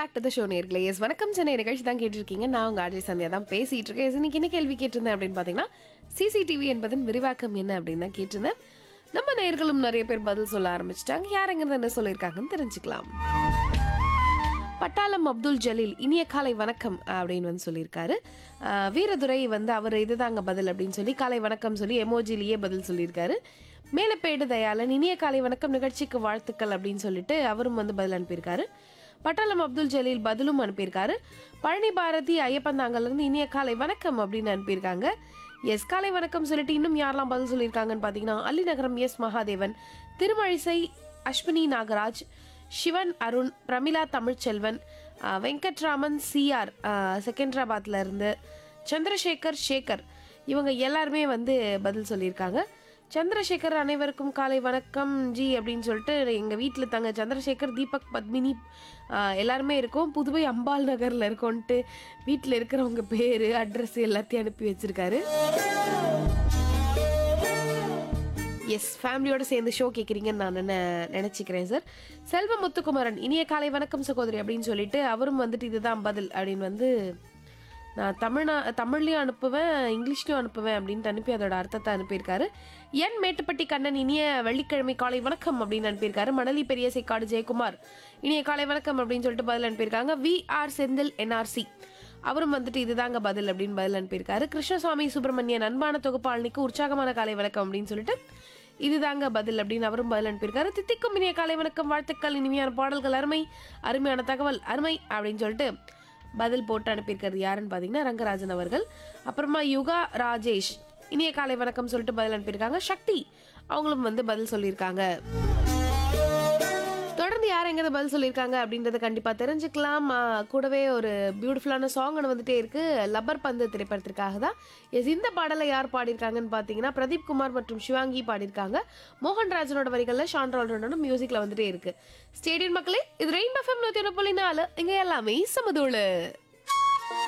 back to the show நேர்களே எஸ் வணக்கம் சென்னை நிகழ்ச்சி தான் கேட்டிருக்கீங்க நான் உங்க அஜய் சந்தியா தான் பேசிட்டு இருக்கேன் Yes, இன்னைக்கு என்ன கேள்வி கேட்டிருந்தேன் அப்படின்னு பார்த்தீங்கன்னா சிசிடிவி என்பதன் விரிவாக்கம் என்ன அப்படின்னு தான் கேட்டிருந்தேன் நம்ம நேர்களும் நிறைய பேர் பதில் சொல்ல ஆரம்பிச்சிட்டாங்க யாருங்கிறது என்ன சொல்லியிருக்காங்கன்னு தெரிஞ்சுக்கலாம் பட்டாளம் அப்துல் ஜலீல் இனிய காலை வணக்கம் அப்படின்னு வந்து சொல்லியிருக்காரு ஆஹ் வீரதுரை வந்து அவர் இதுதாங்க பதில் அப்படின்னு சொல்லி காலை வணக்கம் சொல்லி எமோஜிலேயே பதில் சொல்லியிருக்காரு மேலப்பேடு தயாளன் இனிய காலை வணக்கம் நிகழ்ச்சிக்கு வாழ்த்துக்கள் அப்படின்னு சொல்லிட்டு அவரும் வந்து பதில் அனுப்பியிருக்காரு பட்டாளம் அப்துல் ஜலீல் பதிலும் அனுப்பியிருக்காரு பழனி பாரதி ஐயப்பந்தாங்கலேருந்து இனிய காலை வணக்கம் அப்படின்னு அனுப்பியிருக்காங்க எஸ் காலை வணக்கம் சொல்லிட்டு இன்னும் யாரெல்லாம் பதில் சொல்லியிருக்காங்கன்னு பார்த்தீங்கன்னா அள்ளிநகரம் எஸ் மகாதேவன் திருமழிசை அஸ்வினி நாகராஜ் சிவன் அருண் பிரமிளா தமிழ்ச்செல்வன் அஹ், வெங்கட்ராமன் சிஆர் செகண்ட்ராபாத்ல இருந்து சந்திரசேகர் சேகர் இவங்க எல்லாருமே வந்து பதில் சொல்லியிருக்காங்க சந்திரசேகர் அனைவருக்கும் காலை வணக்கம் ஜி அப்படின்னு சொல்லிட்டு எங்கள் வீட்டில் தங்க சந்திரசேகர் தீபக் பத்மினி அஹ், எல்லாருமே இருக்கோம் புதுவை அம்பாள் நகரில் இருக்கோன்ட்டு வீட்டில் இருக்கிறவங்க பேர் அட்ரஸ் எல்லாத்தையும் அனுப்பி வச்சிருக்காரு எஸ் ஃபேமிலியோட சேர்ந்து ஷோ கேட்குறீங்கன்னு நான் நினை நினச்சிக்கிறேன் சார் செல்வ முத்துக்குமரன் இனிய காலை வணக்கம் சகோதரி அப்படின்னு சொல்லிட்டு அவரும் வந்துட்டு இதுதான் பதில் அப்படின்னு வந்து நான் தமிழ்நா தமிழ்லையும் அனுப்புவேன் இங்கிலீஷ்லையும் அனுப்புவேன் அப்படின்ட்டு அனுப்பி அதோட அர்த்தத்தை அனுப்பியிருக்காரு என் மேட்டுப்பட்டி கண்ணன் இனிய வெள்ளிக்கிழமை காலை வணக்கம் அப்படின்னு அனுப்பியிருக்காரு மணலி பெரிய சேக்காடு ஜெயக்குமார் இனிய காலை வணக்கம் அப்படின்னு சொல்லிட்டு பதில் அனுப்பியிருக்காங்க வி ஆர் செந்தில் என்ஆர்சி அவரும் வந்துட்டு இதுதாங்க பதில் அப்படின்னு பதில் அனுப்பியிருக்காரு கிருஷ்ணசுவாமி சுப்பிரமணியன் அன்பான தொகுப்பாளனுக்கு உற்சாகமான காலை வணக்கம் அப்படின்னு சொல்லிட்டு இதுதாங்க பதில் அப்படின்னு அவரும் பதில் அனுப்பியிருக்காரு தித்திக்கும் இனிய காலை வணக்கம் வாழ்த்துக்கள் இனிமையான பாடல்கள் அருமை அருமையான தகவல் அருமை அப்படின்னு சொல்லிட்டு பதில் போட்டு அனுப்பியிருக்கிறது யாருன்னு பார்த்தீங்கன்னா ரங்கராஜன் அவர்கள் அப்புறமா யுகா ராஜேஷ் இனிய காலை வணக்கம் சொல்லிட்டு பதில் அனுப்பியிருக்காங்க சக்தி அவங்களும் வந்து பதில் சொல்லியிருக்காங்க தொடர்ந்து யார் எங்கேருந்து பதில் சொல்லியிருக்காங்க அப்படின்றத கண்டிப்பாக தெரிஞ்சுக்கலாம் ஆ, கூடவே ஒரு பியூட்டிஃபுல்லான சாங் ஒன்று வந்துட்டே இருக்கு லப்பர் பந்து திரைப்படத்திற்காக தான் எஸ் இந்த பாடலை யார் பாடியிருக்காங்கன்னு பார்த்தீங்கன்னா பிரதீப் குமார் மற்றும் சிவாங்கி பாடியிருக்காங்க மோகன்ராஜனோட வரிகளில் ஷான்ரால்டனோட மியூசிக்கில் வந்துட்டே இருக்கு ஸ்டேடியம் மக்களே இது ரெயின் எஃப்எம் நூற்றி ஒன்று புள்ளி நாலு இங்கே எல்லாமே சமதூளு